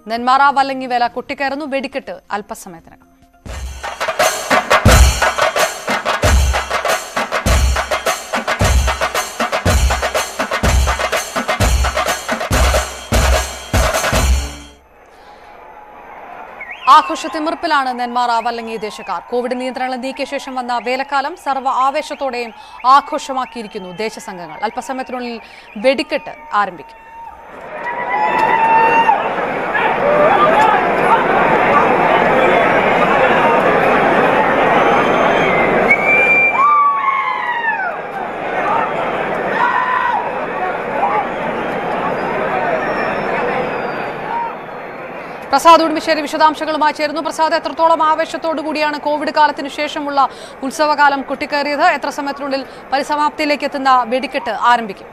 നെന്മാറ വല്ലങ്ങി വേല കൊട്ടിക്കയറുന്നു വെടിക്കെട്ട് അല്പസമയത്തിനകം ആഘോഷത്തിമിർപ്പിലാണ് നെന്മാറ വല്ലങ്ങി ദേശക്കാർ കോവിഡ് നിയന്ത്രണങ്ങൾ നീക്കിയ ശേഷം വന്ന വേലക്കാലം സർവ്വ ആവേശത്തോടെയും ആഘോഷമാക്കിയിരിക്കുന്നു ദേശസംഘങ്ങൾ അല്പസമയത്തിനുള്ളിൽ വെടിക്കെട്ട് ആരംഭിക്കും പ്രസാദ് ഉടുമ്പിശ്ശേരി വിശദാംശങ്ങളുമായി ചേരുന്നു പ്രസാദ് എത്രത്തോളം ആവേശത്തോടു കൂടിയാണ് കോവിഡ് കാലത്തിന് ശേഷമുള്ള ഉത്സവകാലം കൊട്ടിക്കയറിയത് എത്ര സമയത്തിനുള്ളിൽ പരിസമാപ്തിയിലേക്ക് എത്തുന്ന വെടിക്കെട്ട് ആരംഭിക്കും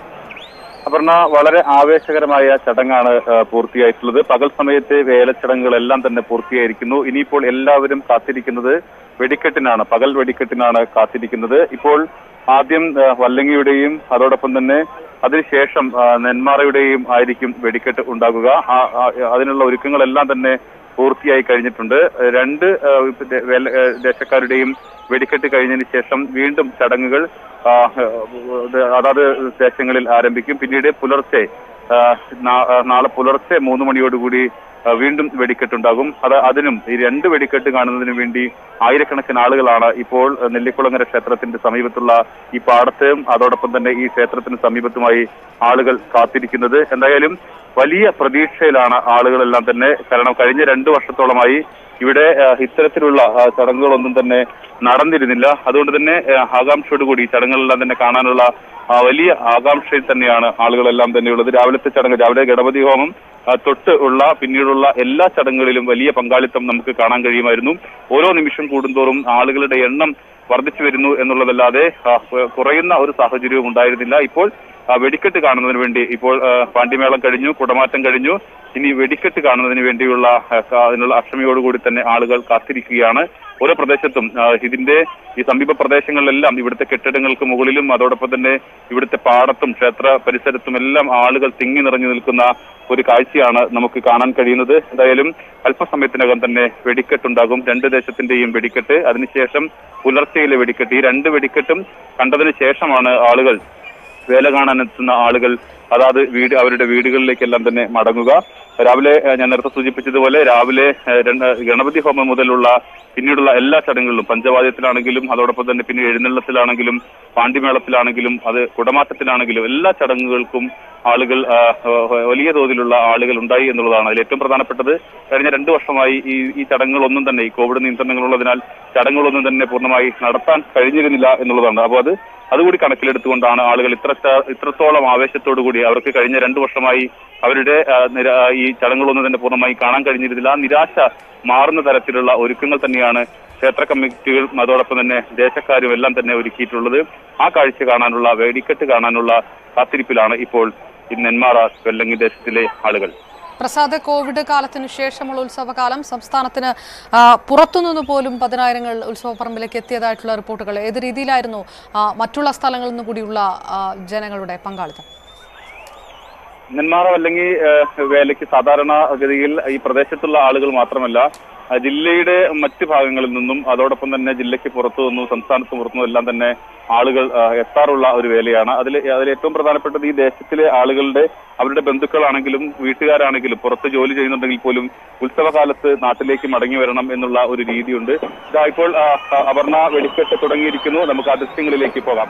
അപർണ വളരെ ആവേശകരമായ ചടങ്ങാണ് ആ, പൂർത്തിയായിട്ടുള്ളത് പകൽ സമയത്തെ വേലച്ചടങ്ങുകളെല്ലാം തന്നെ പൂർത്തിയായിരിക്കുന്നു ഇനിയിപ്പോൾ എല്ലാവരും കാത്തിരിക്കുന്നത് വെടിക്കെട്ടിനാണ് പകൽ വെടിക്കെട്ടിനാണ് കാത്തിരിക്കുന്നത് ഇപ്പോൾ ആദ്യം ആ, വല്ലങ്ങിയുടെയും അതോടൊപ്പം തന്നെ അതിനുശേഷം ആ, നെന്മാറയുടെയും ആയിരിക്കും വെടിക്കെട്ട് ഉണ്ടാകുക ആ- ആ- അതിനുള്ള ഒരുക്കങ്ങളെല്ലാം തന്നെ പൂർത്തിയായി കഴിഞ്ഞിട്ടുണ്ട് രണ്ട് ആ, ദേ- വേല- ആ, ദേശക്കാരുടെയും വെടിക്കെട്ട് കഴിഞ്ഞതിന് ശേഷം വീണ്ടും ചടങ്ങുകൾ ആ, ഇത് അതാത് ദേശങ്ങളിൽ ആരംഭിക്കും പിന്നീട് പുലർച്ചെ ആ, നാ- ആ, നാളെ പുലർച്ചെ മൂന്ന് മണിയോടുകൂടി ആ, വീണ്ടും വെടിക്കെട്ടുണ്ടാകും അത് അതിനും ഈ രണ്ട് വെടിക്കെട്ട് കാണുന്നതിന് വേണ്ടി ആയിരക്കണക്കിന് ആളുകളാണ് ഇപ്പോൾ നെല്ലിക്കുളങ്ങര ക്ഷേത്രത്തിന്റെ സമീപത്തുള്ള ഈ പാടത്തും അതോടൊപ്പം തന്നെ ഈ ക്ഷേത്രത്തിന് സമീപത്തുമായി ആളുകൾ കാത്തിരിക്കുന്നത് എന്തായാലും വലിയ പ്രതീക്ഷയിലാണ് ആളുകളെല്ലാം തന്നെ കാരണം കഴിഞ്ഞ രണ്ടു വർഷത്തോളമായി ഇവിടെ ആ, ഇത്തരത്തിലുള്ള ആ, ചടങ്ങുകളൊന്നും തന്നെ നടന്നിരുന്നില്ല അതുകൊണ്ട് തന്നെ ആ, ആകാംക്ഷയോടുകൂടി ഈ ചടങ്ങുകളെല്ലാം തന്നെ കാണാനുള്ള ആ, വലിയ ആകാംക്ഷയിൽ തന്നെയാണ് ആളുകളെല്ലാം തന്നെയുള്ളത് രാവിലത്തെ ചടങ്ങ് രാവിലെ ഗണപതി ഹോമം ആ, തൊട്ട് ഉള്ള പിന്നീടുള്ള എല്ലാ ചടങ്ങുകളിലും വലിയ പങ്കാളിത്തം നമുക്ക് കാണാൻ കഴിയുമായിരുന്നു ഓരോ നിമിഷം കൂടുന്തോറും ആളുകളുടെ എണ്ണം വർദ്ധിച്ചു വരുന്നു എന്നുള്ളതല്ലാതെ ആ, കുറയുന്ന ഒരു സാഹചര്യവും ഉണ്ടായിരുന്നില്ല ഇപ്പോൾ ആ, വെടിക്കെട്ട് കാണുന്നതിന് വേണ്ടി ഇപ്പോൾ ആ, പാണ്ടിമേളം കഴിഞ്ഞു കുടമാറ്റം കഴിഞ്ഞു ഇനി വെടിക്കെട്ട് കാണുന്നതിന് വേണ്ടിയുള്ള ആ, ക- അതിനുള്ള അക്ഷമയോടുകൂടി തന്നെ ആളുകൾ കാത്തിരിക്കുകയാണ് ഓരോ പ്രദേശത്തും ആ, ഇതിന്റെ ഈ സമീപ പ്രദേശങ്ങളിലെല്ലാം ഇവിടുത്തെ കെട്ടിടങ്ങൾക്ക് മുകളിലും അതോടൊപ്പം തന്നെ ഇവിടുത്തെ പാടത്തും ക്ഷേത്ര പരിസരത്തും എല്ലാം ആളുകൾ തിങ്ങി നിറഞ്ഞു നിൽക്കുന്ന ഒരു കാഴ്ചയാണ് നമുക്ക് കാണാൻ കഴിയുന്നത് എന്തായാലും അല്പസമയത്തിനകം തന്നെ വെടിക്കെട്ടുണ്ടാകും രണ്ട് ദേശത്തിന്റെയും വെടിക്കെട്ട് അതിനുശേഷം പുലർച്ചെയിലെ വെടിക്കെട്ട് ഈ രണ്ട് വെടിക്കെട്ടും കണ്ടതിന് ശേഷമാണ് ആളുകൾ വേല കാണാൻ എത്തുന്ന ആളുകൾ അതാത് വീട് അവരുടെ വീടുകളിലേക്കെല്ലാം തന്നെ മടങ്ങുക രാവിലെ ഏഹ്, ഞാൻ നേരത്തെ സൂചിപ്പിച്ചതുപോലെ രാവിലെ ഏഹ്, രണ്ട് ഗണപതി ഹോമം മുതലുള്ള പിന്നീടുള്ള എല്ലാ ചടങ്ങുകളിലും പഞ്ചവാദ്യത്തിലാണെങ്കിലും അതോടൊപ്പം തന്നെ പിന്നെ എഴുന്നള്ളത്തിലാണെങ്കിലും പാണ്ടിമേളത്തിലാണെങ്കിലും അത് കുടമാറ്റത്തിലാണെങ്കിലും എല്ലാ ചടങ്ങുകൾക്കും ആളുകൾ ആ, ആ, വലിയ തോതിലുള്ള ആളുകൾ ഉണ്ടായി എന്നുള്ളതാണ് അതിൽ ഏറ്റവും പ്രധാനപ്പെട്ടത് കഴിഞ്ഞ രണ്ടു വർഷമായി ഈ ഈ ചടങ്ങുകളൊന്നും തന്നെ ഈ കോവിഡ് നിയന്ത്രണങ്ങളുള്ളതിനാൽ ചടങ്ങുകളൊന്നും തന്നെ പൂർണ്ണമായി നടത്താൻ കഴിഞ്ഞിരുന്നില്ല എന്നുള്ളതാണ് അപ്പോൾ അത് അതുകൂടി കണക്കിലെടുത്തുകൊണ്ടാണ് ആളുകൾ ഇത്ര ഇത്രത്തോളം ആവേശത്തോടു കൂടി അവർക്ക് കഴിഞ്ഞ രണ്ടു വർഷമായി അവരുടെ ആ, നിര- ആ, ഈ ചടങ്ങുകളൊന്നും തന്നെ പൂർണ്ണമായി കാണാൻ കഴിഞ്ഞിരുന്നില്ല ആ നിരാശ മാറുന്ന തരത്തിലുള്ള ഒരുക്കങ്ങൾ തന്നെയാണ് ക്ഷേത്ര കമ്മിറ്റികളും അതോടൊപ്പം തന്നെ ദേശക്കാരും എല്ലാം തന്നെ ഒരുക്കിയിട്ടുള്ളത് ആ കാഴ്ച കാണാനുള്ള വെടിക്കെട്ട് കാണാനുള്ള കാത്തിരിപ്പിലാണ് ഇപ്പോൾ ഈ നെന്മാറ വെല്ലങ്ങി ദേശത്തിലെ ആളുകൾ പ്രസാദ് കോവിഡ് കാലത്തിന് ശേഷമുള്ള ഉത്സവകാലം സംസ്ഥാനത്തിന് ആ, പുറത്തുനിന്ന് പോലും പതിനായിരങ്ങൾ ഉത്സവപ്പറമ്പിലേക്ക് എത്തിയതായിട്ടുള്ള റിപ്പോർട്ടുകൾ ഏത് രീതിയിലായിരുന്നു ആ, മറ്റുള്ള സ്ഥലങ്ങളിൽ നിന്ന് കൂടിയുള്ള ആ, ജനങ്ങളുടെ പങ്കാളിത്തം നെന്മാറ അല്ലെങ്കിൽ വേലയ്ക്ക് സാധാരണ ഗതിയിൽ ഈ പ്രദേശത്തുള്ള ആളുകൾ മാത്രമല്ല ആ, ജില്ലയുടെ മറ്റ് ഭാഗങ്ങളിൽ നിന്നും അതോടൊപ്പം തന്നെ ജില്ലയ്ക്ക് പുറത്തു നിന്നും സംസ്ഥാനത്ത് പുറത്തു നിന്നും എല്ലാം തന്നെ ആളുകൾ ആ, എത്താറുള്ള ഒരു വേലയാണ് അതിൽ അതിൽ ഏറ്റവും പ്രധാനപ്പെട്ടത് ഈ ദേശത്തിലെ ആളുകളുടെ അവരുടെ ബന്ധുക്കളാണെങ്കിലും വീട്ടുകാരാണെങ്കിലും പുറത്ത് ജോലി ചെയ്യുന്നുണ്ടെങ്കിൽ പോലും ഉത്സവകാലത്ത് നാട്ടിലേക്ക് മടങ്ങി വരണം എന്നുള്ള ഒരു രീതിയുണ്ട് ഇതാ ഇപ്പോൾ ആ, ആ, അപർണ വെടിക്കെട്ട് തുടങ്ങിയിരിക്കുന്നു നമുക്ക് ആ ദൃശ്യങ്ങളിലേക്ക് പോകാം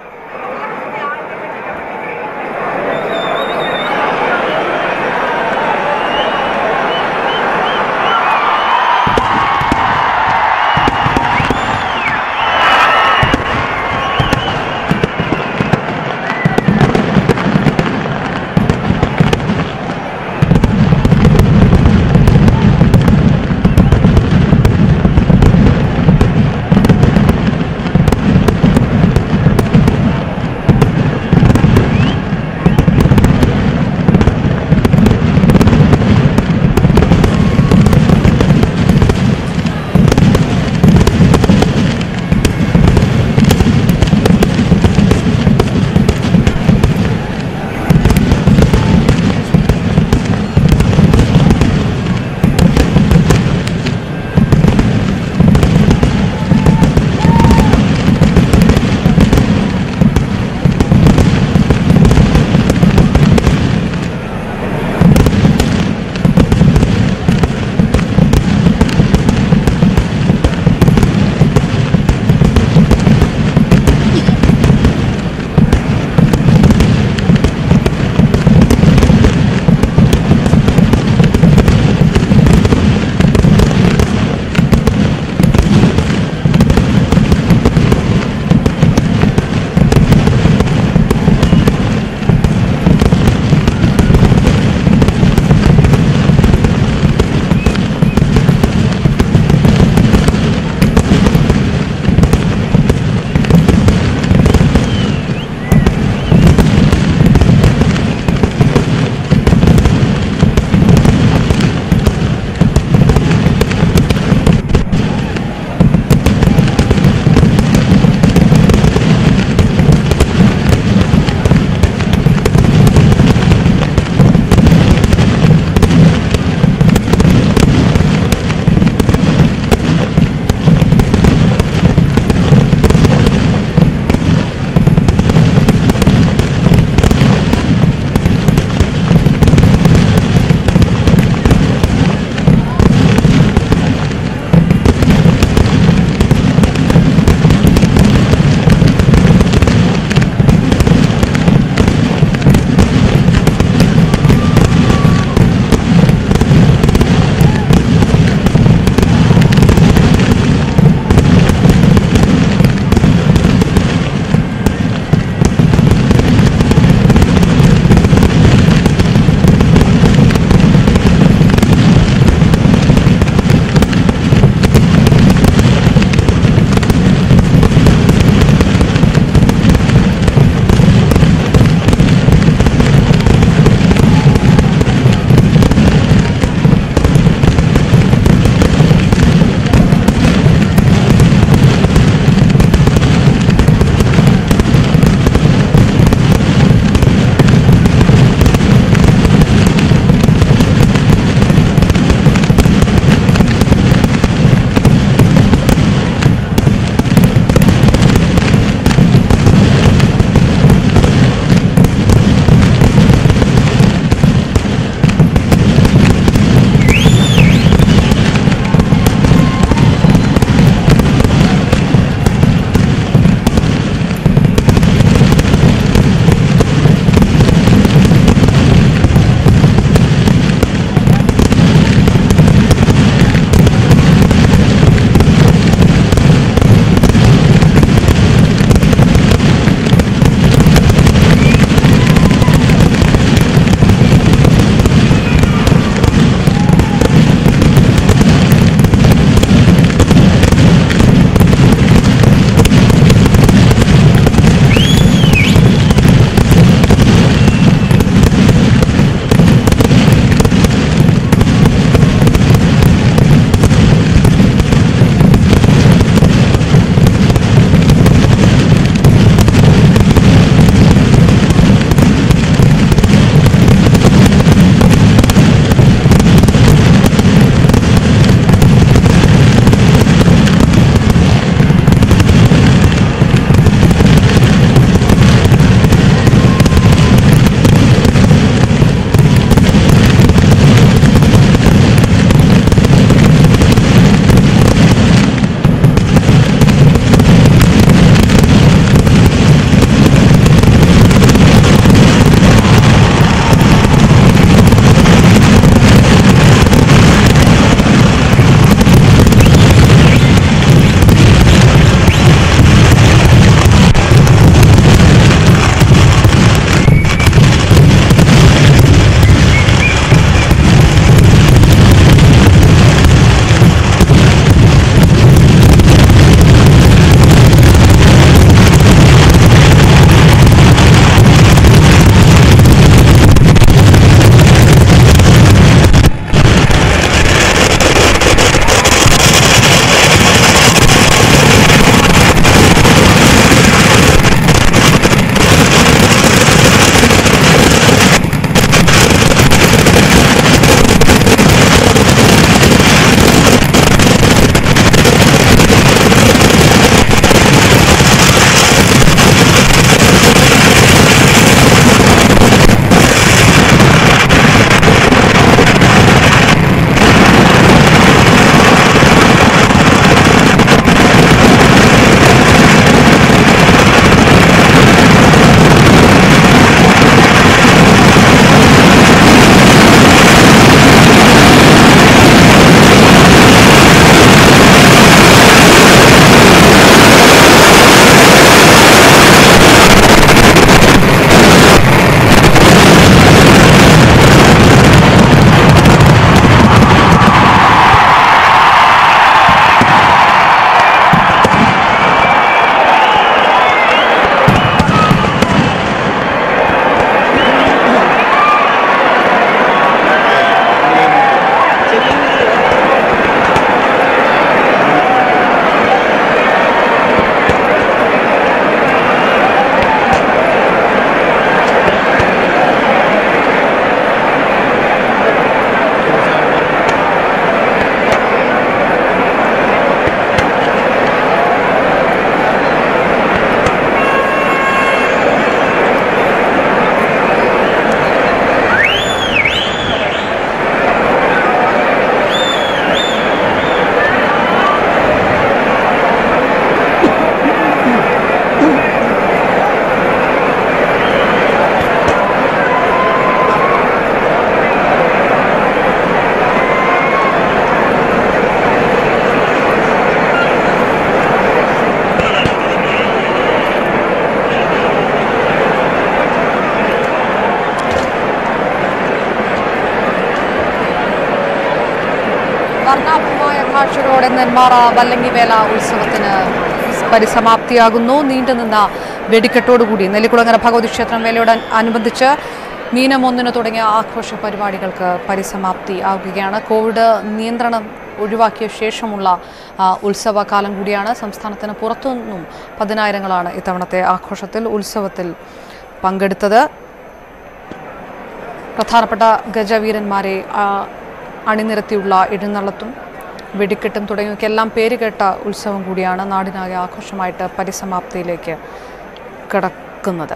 വർണ്ണാഭമായ കാഴ്ചകളോടെ നെന്മാറ വല്ലങ്ങിവേല ഉത്സവത്തിന് പരിസമാപ്തിയാകുന്നു നീണ്ടുനിന്ന വെടിക്കെട്ടോടുകൂടി നെല്ലിക്കുളങ്ങര ഭഗവതി ക്ഷേത്രം വേലയോട് അനുബന്ധിച്ച് മീനം ഒന്നിന് തുടങ്ങിയ ആഘോഷ പരിപാടികൾക്ക് പരിസമാപ്തി ആകുകയാണ് കോവിഡ് നിയന്ത്രണം ഒഴിവാക്കിയ ശേഷമുള്ള ആ, ഉത്സവകാലം കൂടിയാണ് സംസ്ഥാനത്തിന് പുറത്തുനിന്നും പതിനായിരങ്ങളാണ് ഇത്തവണത്തെ ആഘോഷത്തിൽ ഉത്സവത്തിൽ പങ്കെടുത്തത് പ്രധാനപ്പെട്ട ഗജവീരന്മാരെ ആ, അണിനിരത്തിയുള്ള എഴുന്നള്ളത്തും വെടിക്കെട്ടും തുടങ്ങിയവയ്ക്കെല്ലാം പേരുകേട്ട ഉത്സവം കൂടിയാണ് നാടിനാകെ ആഘോഷമായിട്ട് പരിസമാപ്തിയിലേക്ക് കടക്കുന്നത്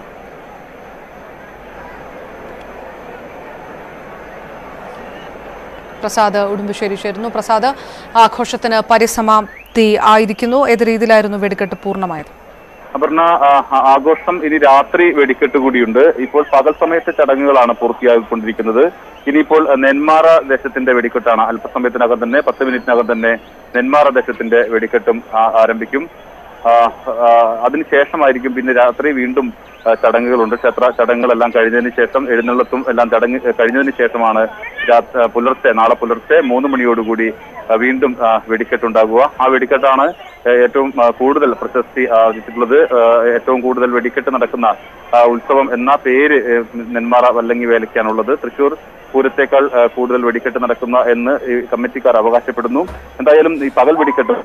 പ്രസാദ് ഉടുമ്പശ്ശേരി ചേരുന്നു പ്രസാദ് ആഘോഷത്തിന് പരിസമാപ്തി ആയിരിക്കുന്നു ഏത് രീതിയിലായിരുന്നു വെടിക്കെട്ട് പൂർണ്ണമായത് അപർണ ആ, ആ- ആഘോഷം ഇനി രാത്രി വെടിക്കെട്ട് കൂടിയുണ്ട് ഇപ്പോൾ പകൽ സമയത്തെ ചടങ്ങുകളാണ് പൂർത്തിയായിക്കൊണ്ടിരിക്കുന്നത് ഇനിയിപ്പോൾ ആ, നെന്മാറ ദേശത്തിന്റെ വെടിക്കെട്ടാണ് അല്പസമയത്തിനകം തന്നെ പത്ത് മിനിറ്റിനകം തന്നെ നെന്മാറ ദേശത്തിന്റെ വെടിക്കെട്ടും ആ- ആരംഭിക്കും ആ, ആ, അതിനുശേഷമായിരിക്കും പിന്നെ രാത്രി വീണ്ടും ആ, ചടങ്ങുകളുണ്ട് ക്ഷേത്ര ചടങ്ങുകളെല്ലാം കഴിഞ്ഞതിന് ശേഷം എഴുന്നള്ളത്തും എല്ലാം ചടങ്ങ് കഴിഞ്ഞതിന് ശേഷമാണ് രാ- ആ, പുലർച്ചെ നാളെ പുലർച്ചെ മൂന്ന് മണിയോടുകൂടി ആ, വീണ്ടും ആ, വെടിക്കെട്ടുണ്ടാകുക ആ വെടിക്കെട്ടാണ് ആ, ഏറ്റവും ആ, കൂടുതൽ പ്രശസ്തി ആർജിച്ചിട്ടുള്ളത് ആ, ഏറ്റവും കൂടുതൽ വെടിക്കെട്ട് നടക്കുന്ന ആ, ഉത്സവം എന്ന പേര് ഏ, നെന്മാറ വല്ലങ്ങി വേലയ്ക്കാണുള്ളത് തൃശൂർ പൂരത്തേക്കാൾ ആ, കൂടുതൽ വെടിക്കെട്ട് നടക്കുന്ന എന്ന് ഈ കമ്മിറ്റിക്കാർ അവകാശപ്പെടുന്നു എന്തായാലും ഈ പകൽ വെടിക്കെട്ട്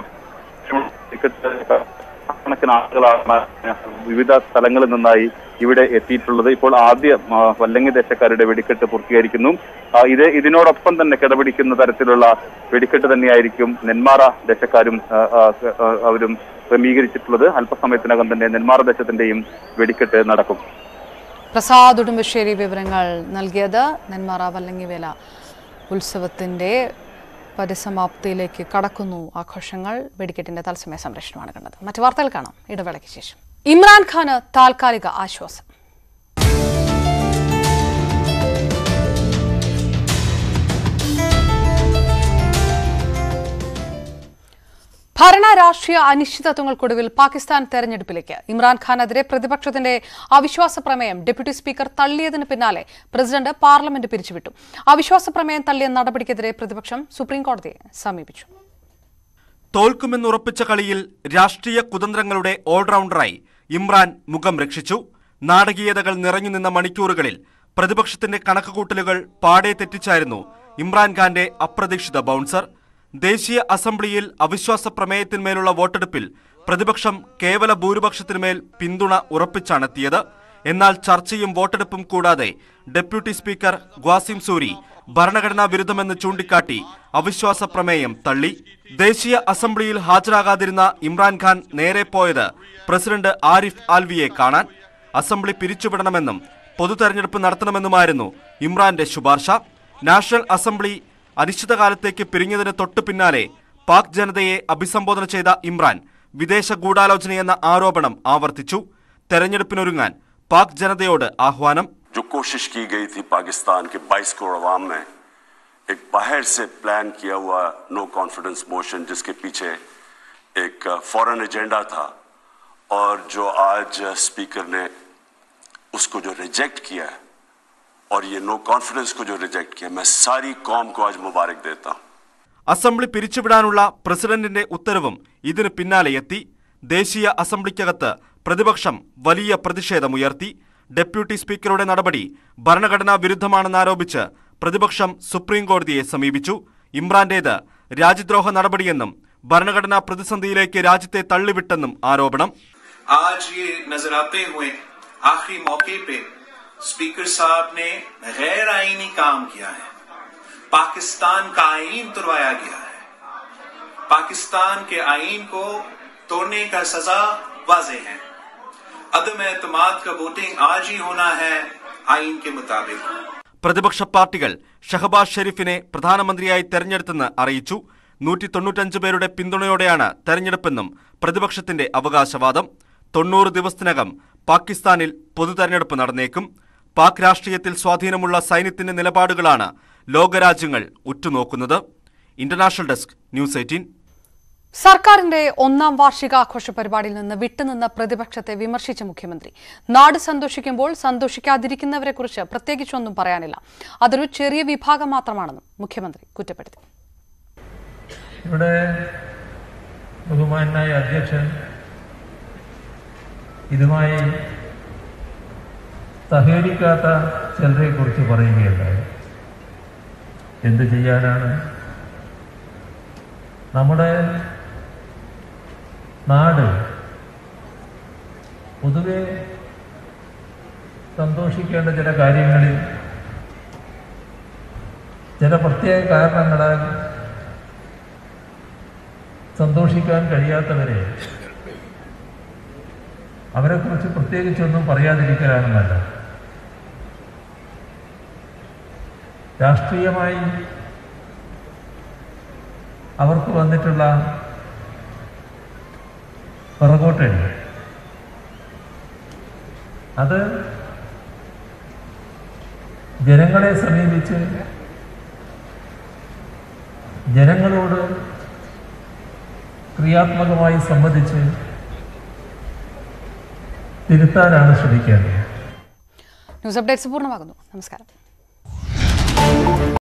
കണക്കിന് ആളുകളാണ് വിവിധ സ്ഥലങ്ങളിൽ നിന്നായി ഇവിടെ എത്തിയിട്ടുള്ളത് ഇപ്പോൾ ആദ്യ ആ, വല്ലങ്ങി ദേശക്കാരുടെ വെടിക്കെട്ട് പൂർത്തീകരിക്കുന്നു ആ, ഇത് ഇതിനോടൊപ്പം തന്നെ കിടപിടിക്കുന്ന തരത്തിലുള്ള വെടിക്കെട്ട് തന്നെയായിരിക്കും നെന്മാറ ദേശക്കാരും ആ, ആ, ആ, അവരും ക്രമീകരിച്ചിട്ടുള്ളത് അല്പസമയത്തിനകം തന്നെ നെന്മാറ ദേശത്തിന്റെയും വെടിക്കെട്ട് നടക്കും പ്രസാദ് ഉടുമ്പശ്ശേരി വിവരങ്ങൾ നൽകിയത് നെന്മാറ വല്ലങ്ങിവേല ഉത്സവത്തിന്റെ പരിസമാപ്തിയിലേക്ക് കടക്കുന്നു ആഘോഷങ്ങൾ വെടിക്കെട്ടിന്റെ തത്സമയ സംരക്ഷണമാണ് കണ്ടത് മറ്റു വാർത്തകൾ കാണാം ഇടവേളയ്ക്ക് ശേഷം ഇമ്രാൻഖാന് താൽക്കാലിക ആശ്വാസം ഭരണ രാഷ്ട്രീയ അനിശ്ചിതത്വങ്ങൾക്കൊടുവിൽ പാകിസ്ഥാൻ തെരഞ്ഞെടുപ്പിലേക്ക് ഇമ്രാൻഖാനെതിരെ പ്രതിപക്ഷത്തിന്റെ അവിശ്വാസ പ്രമേയം ഡെപ്യൂട്ടി സ്പീക്കർ തള്ളിയതിന് പിന്നാലെ പ്രസിഡന്റ് പാർലമെന്റ് പിരിച്ചുവിട്ടു അവിശ്വാസ പ്രമേയം തള്ളിയ നടപടിക്കെതിരെ പ്രതിപക്ഷം സുപ്രീം കോടതിയെ സമീപിച്ചു തോൽക്കുമെന്നുറപ്പിച്ച കളിയിൽ രാഷ്ട്രീയ കുതന്ത്രങ്ങളുടെ ഓൾറൗണ്ടറായി ഇമ്രാൻ മുഖം രക്ഷിച്ചു നാടകീയതകൾ നിറഞ്ഞു നിന്ന മണിക്കൂറുകളിൽ പ്രതിപക്ഷത്തിന്റെ കണക്കുകൂട്ടലുകൾ പാടെ തെറ്റിച്ചായിരുന്നു ഇമ്രാൻഖാന്റെ അപ്രതീക്ഷിത ബൗൺസർ ദേശീയ അസംബ്ലിയിൽ അവിശ്വാസ പ്രമേയത്തിന്മേലുള്ള വോട്ടെടുപ്പിൽ പ്രതിപക്ഷം കേവല ഭൂരിപക്ഷത്തിന്മേൽ പിന്തുണ ഉറപ്പിച്ചാണെത്തിയത് എന്നാൽ ചർച്ചയും വോട്ടെടുപ്പും കൂടാതെ ഡെപ്യൂട്ടി സ്പീക്കർ ഗ്വാസിം സൂരി ഭരണഘടനാ വിരുദ്ധമെന്ന് ചൂണ്ടിക്കാട്ടി അവിശ്വാസ പ്രമേയം തള്ളി ദേശീയ അസംബ്ലിയിൽ ഹാജരാകാതിരുന്ന ഇമ്രാൻഖാൻ നേരെ പോയത് പ്രസിഡന്റ് ആരിഫ് ആൽവിയെ കാണാൻ അസംബ്ലി പിരിച്ചുവിടണമെന്നും പൊതു തെരഞ്ഞെടുപ്പ് നടത്തണമെന്നുമായിരുന്നു ഇമ്രാന്റെ ശുപാർശ നാഷണൽ അസംബ്ലി അനിശ്ചിതകാലത്തേക്ക് പിരിഞ്ഞതിന് തൊട്ടു പിന്നാലെ പാക് ജനതയെ അഭിസംബോധന ചെയ്ത ഇമ്രാൻ വിദേശ ഗൂഢാലോചനയെന്ന ആരോപണം ആവർത്തിച്ചു തെരഞ്ഞെടുപ്പിനൊരുങ്ങാൻ പാക് ജനതയോട് ആഹ്വാനം जो कोशिश की गई थी पाकिस्तान के 22 करोड़ अवाम में एक बाहर से प्लान किया हुआ नो कॉन्फिडेंस मोशन जिसके पीछे एक फॉरेन एजेंडा था और जो आज स्पीकर ने उसको जो रिजेक्ट किया है और ये नो कॉन्फिडेंस को जो रिजेक्ट किया मैं सारी कौम को आज मुबारक देता हूं അസംബ്ലി പിരിച്ചുവിടാനുള്ള പ്രസിഡന്റിന്റെ ഉത്തരവും ഇതിന് പിന്നാലെയെത്തി ദേശീയ അസംബ്ലിക്കകത്ത് പ്രതിപക്ഷം വലിയ പ്രതിഷേധമുയർത്തി ഡെപ്യൂട്ടി സ്പീക്കറുടെ നടപടി ഭരണഘടനാ വിരുദ്ധമാണെന്നാരോപിച്ച് പ്രതിപക്ഷം സുപ്രീം കോടതിയെ സമീപിച്ചു ഇമ്രാന്റേത് രാജ്യദ്രോഹ നടപടിയെന്നും ഭരണഘടനാ പ്രതിസന്ധിയിലേക്ക് രാജ്യത്തെ തള്ളിവിട്ടെന്നും ആരോപണം आज ये नजर आते हुए आखिरी मौके पे स्पीकर साहब ने गैर आईनी काम किया है पाकिस्तान का आईन तुरवाया गया है पाकिस्तान के आईन को तोड़ने का सजा वाजे है अदम एतमाद का वोटिंग आज ही होना है आईन के मुताबिक പ്രതിപക്ഷ പാർട്ടികൾ ഷഹബാസ് ഷെരീഫിനെ പ്രധാനമന്ത്രിയായി തെരഞ്ഞെടുത്തെന്ന് അറിയിച്ചു നൂറ്റി തൊണ്ണൂറ്റഞ്ച് പേരുടെ പിന്തുണയോടെയാണ് തെരഞ്ഞെടുപ്പെന്നും പ്രതിപക്ഷത്തിന്റെ അവകാശവാദം തൊണ്ണൂറ് ദിവസത്തിനകം പാകിസ്ഥാനിൽ പൊതു തെരഞ്ഞെടുപ്പ് നടന്നേക്കും പാക് രാഷ്ട്രീയത്തിൽ സ്വാധീനമുള്ള സൈന്യത്തിന്റെ നിലപാടുകളാണ് ലോകരാജ്യങ്ങൾ ഉറ്റുനോക്കുന്നത് ഇന്റർനാഷണൽ ഡെസ്ക് ന്യൂസ് എയ്റ്റീൻ സർക്കാരിന്റെ ഒന്നാം വാർഷികാഘോഷ പരിപാടിയിൽ നിന്ന് വിട്ടുനിന്ന പ്രതിപക്ഷത്തെ വിമർശിച്ച മുഖ്യമന്ത്രി നാട് സന്തോഷിക്കുമ്പോൾ സന്തോഷിക്കാതിരിക്കുന്നവരെക്കുറിച്ച് പ്രത്യേകിച്ചൊന്നും പറയാനില്ല അതൊരു ചെറിയ വിഭാഗം മാത്രമാണെന്നും മുഖ്യമന്ത്രി കുറ്റപ്പെടുത്തി ഇവിടെ ബഹുമാനായ അധ്യക്ഷൻ ഇതുമായി സഹകരിക്കാത്ത ചിലരെ കുറിച്ച് പറയുകയുണ്ടായി എന്ത് ചെയ്യാനാണ് നമ്മുടെ നാട് പൊതുവെ സന്തോഷിക്കേണ്ട ചില കാര്യങ്ങളിൽ ചില പ്രത്യേക കാരണങ്ങളാൽ സന്തോഷിക്കാൻ കഴിയാത്തവരെ അവരെക്കുറിച്ച് പ്രത്യേകിച്ചൊന്നും പറയാതിരിക്കലാണെന്നല്ല രാഷ്ട്രീയമായി അവർക്ക് വന്നിട്ടുള്ള പിറകോട്ടടി അത് ജനങ്ങളെ സമീപിച്ച് ജനങ്ങളോട് ക്രിയാത്മകമായി സംബന്ധിച്ച് തിരുത്താനാണ് ശ്രമിക്കേണ്ടത് ന്യൂസ് അപ്ഡേറ്റ്സ് പൂർണ്ണമാകുന്നു നമസ്കാരം